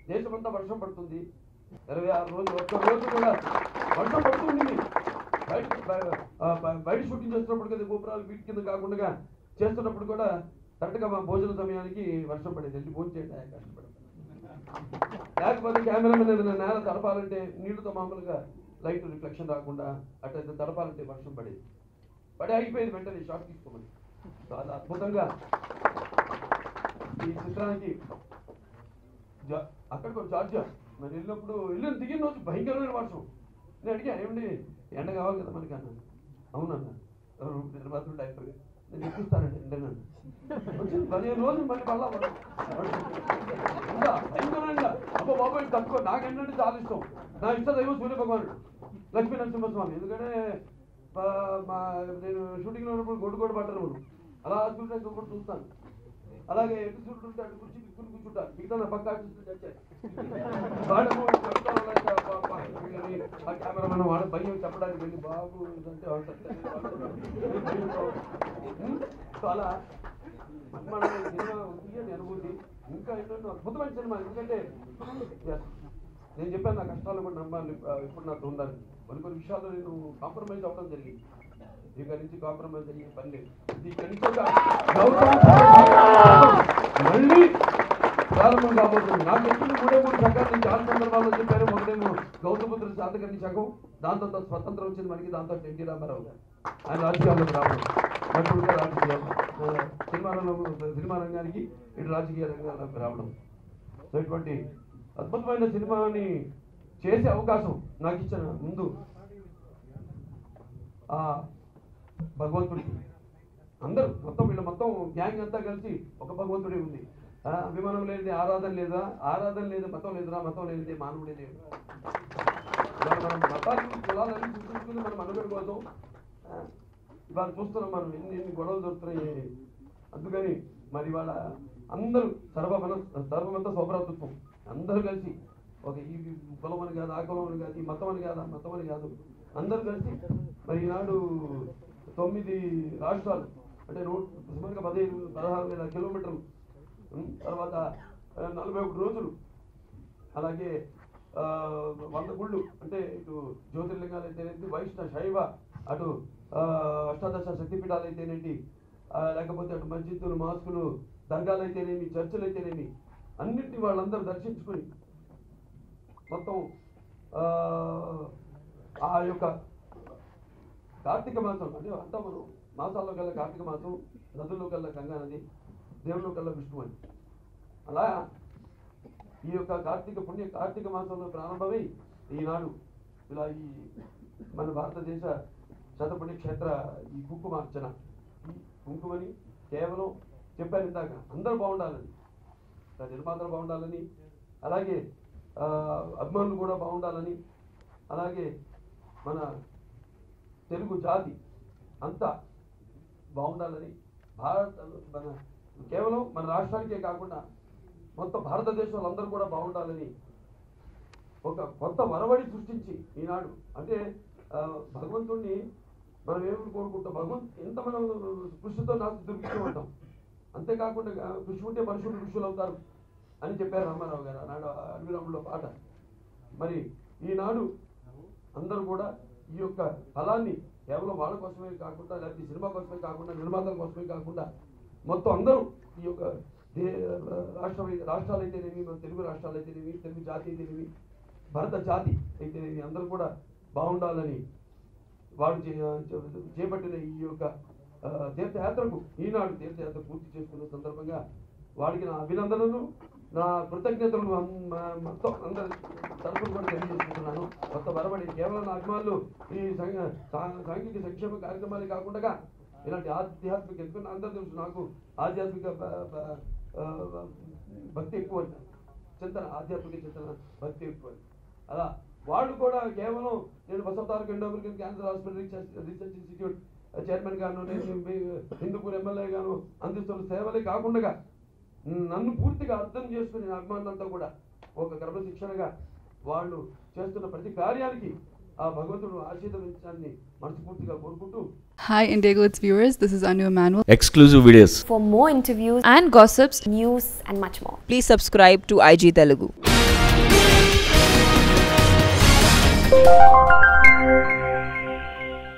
దేశమంతా వర్షం పడుతుంది ఇరవై ఆరు రోజులు ఒక్క రోజు కూడా వర్షం పడుతుంది బయట బయ- ఆ, బయ- బయట షూటింగ్ చేస్తున్నప్పుడు కదా గోపురాలు వీటి కింద కాకుండా చేస్తున్నప్పుడు కూడా కరెక్ట్గా మా భోజన సమయానికి వర్షం పడేది వెళ్ళి భోజనం చేయండి కష్టపడి లేకపోతే కెమెరామెన్ ఏదైనా నేల తడపాలంటే నీళ్ళతో మామూలుగా లైట్ రిఫ్లెక్షన్ రాకుండా అట్లయితే తడపాలంటే వర్షం పడేది పడి ఆగిపోయేది వెంటనే షార్ట్ తీసుకోమని చాలా అద్భుతంగా ఈ చిత్రానికి జా- అక్కడ కూడా జార్జియా మరి వెళ్ళినప్పుడు వెళ్ళిన దిగిన రోజు భయంకరమైన వర్షం నేను అడిగా ఏమండి ఎండ కావాలి కదా మనకి అన్నాను అవునన్న ఎవరు నిర్మాతలు డైరెక్టర్ నేను ఇప్పిస్తానండి ఎండనన్ను వచ్చింది పదిహేను రోజులు మళ్ళీ మళ్ళా వర్షం. ఇంకా భయంకరంగా అబ్బో బాబాయ్ తక్కువ నాకు ఏంటంటే చాలా ఇష్టం నా ఇష్ట దైవం సూర్య భగవానుడు లక్ష్మీ నరసింహస్వామి ఎందుకంటే మా- మా నేను షూటింగ్లో ఉన్నప్పుడు గొడ్డు కూడా పట్టరు అలా చూస్తే ఇంకొకటి చూస్తాను అలాగే ఎటు చూస్తుంటే అటు కుర్చీ తీసుకుని కూర్చుంటాను మిగతా నా పక్క ఆర్టిస్టులు చచ్చారు వాడము చెప్తాను అలాగే ఆ పా- పా- వీళ్ళని, ఆ కెమెరామెన్ వాడు భయం చెప్పడానికి వెళ్ళి బాబు ఇదంటే వాడు చచ్చారు, వాడు చచ్చారు. ఉం? సో అలా మన ఈ సినిమా తీయని అనుభూతి ఇంకా ఎన్నెన్నో అద్భుతమైన సినిమా ఎందుకంటే yes, నేను చెప్పాను నా కష్టాలు కూడా నమ్మాలి ఆ, ఇప్పుడు నాతో ఉండాలి కొన్ని కొన్ని విషయాల్లో నేను కాంప్రమైజ్ అవ్వడం జరిగింది ఇక నుంచి కాంప్రమైజ్ అయ్యే పని లేదు ఇది ఇక్కడి నుంచి ఒక గౌరవం, మళ్ళీ ప్రారంభం కాబోతుంది నాకు ఎప్పుడు మూడే మూడు సంఘాలు నేను చాలా సందర్భాల్లో చెప్పాను ఒకటేమో గౌతమపుత్ర శాతకర్ణి సంఘం దాంతో తర్వాత స్వతంత్రం వచ్చింది మనకి దాంతో ఎన్టీ రామారావు గారు ఆయన రాజకీయాల్లోకి రావడం మట్టుగా రాజకీయాలు ఆ, సినిమా రంగం సినిమా రంగానికి ఇటు రాజకీయ రంగాలకు రావడం సో ఇటువంటి అద్భుతమైన సినిమాని చేసే అవకాశం నాకు ఇచ్చిన ముందు ఆ భగవంతుడికి అందరూ మొత్తం వీళ్ళ మొత్తం గ్యాంగ్ అంతా కలిసి ఒక భగవంతుడే ఉంది ఆ, అభిమానం లేనిది ఆరాధన లేదా ఆరాధన లేదు మతం లేదురా మతం లేనిది మానవుడే లేదు ఇవాళ మనం మతాన్ని కులాలని చూసుకుంటుంది మన మనుగడ కోసం ఆ, ఇవాళ చూస్తున్నాం మనం ఎన్ని ఎన్ని గొడవలు దొరుకుతున్నాయి అందుకని మరి ఇవాళ అందరూ సర్వమన సర్వమత సౌభ్రాతృత్వం అందరూ కలిసి ఒక ఈ కులం అని కాదు ఆ కులం అని కాదు ఈ మతం అని కాదు ఆ మతం అని కాదు అందరూ కలిసి మరి ఈనాడు తొమ్మిది రాష్ట్రాలు అంటే రోడ్ సుమారుగా పదిహేను పదహారు వేల కిలోమీటర్లు ఉం, తర్వాత ఆ, నలభై ఒకటి రోజులు అలాగే ఆ, వంద గుళ్ళు అంటే ఇటు జ్యోతిర్లింగాలు అయితేనేంటి వైష్ణవ శైవ అటు ఆ, అష్టాదశ శక్తిపీఠాలు అయితేనేంటి ఆ, లేకపోతే అటు మస్జిద్దులు మాస్కులు దర్గాలు అయితేనేమి చర్చిలు అయితేనేమి అన్నింటినీ వాళ్ళందరూ దర్శించుకొని మొత్తం ఆ, ఆ యొక్క కార్తీక మాసం అంటే అంతా మనం మాసాల్లో కల్లా కార్తీక మాసం నదుల్లో కల్లా గంగా నది దేవుల్లో కల్లా విష్ణు అని అలా ఈ యొక్క కార్తీక పుణ్య కార్తీక మాసంలో ప్రారంభమై ఈనాడు ఇలా ఈ మన భారతదేశ శతపుణ్య క్షేత్ర ఈ కుంకుమార్చన ఈ కుంకుమని కేవలం చెప్పాను ఇందాక అందరూ బాగుండాలని ఆ నిర్మాతలు బాగుండాలని అలాగే ఆ, అభిమానులు కూడా బాగుండాలని అలాగే మన తెలుగు జాతి అంతా బాగుండాలని భారత మన కేవలం మన రాష్ట్రానికే కాకుండా మొత్తం భారతదేశంలో అందరూ కూడా బాగుండాలని ఒక కొత్త వరవడి సృష్టించి ఈనాడు అంటే ఆ, భగవంతుణ్ణి మనం ఏమి కోరుకుంటాం భగవంత్ ఎంత మనం కృషితో నాకు దుర్భిక్షమంటాం అంతేకాకుండా ఆ, కృషి ఉంటే మనుషులు ఋషులు అవుతారు అని చెప్పారు రామారావు గారు ఆనాడు అడవిరాములో పాట మరి ఈనాడు అందరూ కూడా ఈ యొక్క ఫలాన్ని కేవలం వాళ్ళ కోసమే కాకుండా లేకపోతే సినిమా కోసమే కాకుండా నిర్మాతల కోసమే కాకుండా మొత్తం అందరూ ఈ యొక్క దే రాష్ట్రం రాష్ట్రాలు అయితేనేమి మన తెలుగు రాష్ట్రాలు అయితేనేమి తెలుగు జాతి అయితేనేమి భరత జాతి అయితేనేమి అందరూ కూడా బాగుండాలని వాడు చే- చే- చేపట్టిన ఈ యొక్క ఆ, తీర్థయాత్రకు ఈనాడు తీర్థయాత్ర పూర్తి చేసుకున్న సందర్భంగా వాడికి నా అభినందనలు నా కృతజ్ఞతలు అన్- మ- మొత్తం అందరి తరఫున కూడా తెలియజేసుకుంటున్నాను కొత్త వరబడి కేవలం నా అభిమానులు ఈ సంఘ- సా- సాంఘిక సంక్షేమ కార్యక్రమాలే కాకుండా ఇలాంటి ఆధ్యాత్మిక ఎందుకంటే అందరూ తెలుసు నాకు ఆధ్యాత్మిక బ- బ- ఆ, భక్తి ఎక్కువ అంట. చింతన ఆధ్యాత్మిక చింతన భక్తి ఎక్కువ అలా వాళ్ళు కూడా కేవలం నేను Basavataraka Indo American cancer hospital research research institute chairman గాను నేను మీ హిందూపూర్ ఎమ్మెల్యే గాను అందిస్తున్న సేవలే కాకుండా నన్ను పూర్తిగా అర్థం చేసుకుని నా అభిమానులంతా కూడా ఒక క్రమశిక్షణగా వాళ్ళు చేస్తున్న ప్రతి కార్యానికి ఆ భగవంతుడు ఆశీర్వదించాలని మనస్ఫూర్తిగా కోరుకుంటూ Hi, Indigo, its viewers. This is Anu Emanuel. exclusive videos For more interviews and gossips, news and much more. please subscribe to IG Telugu. Thank you.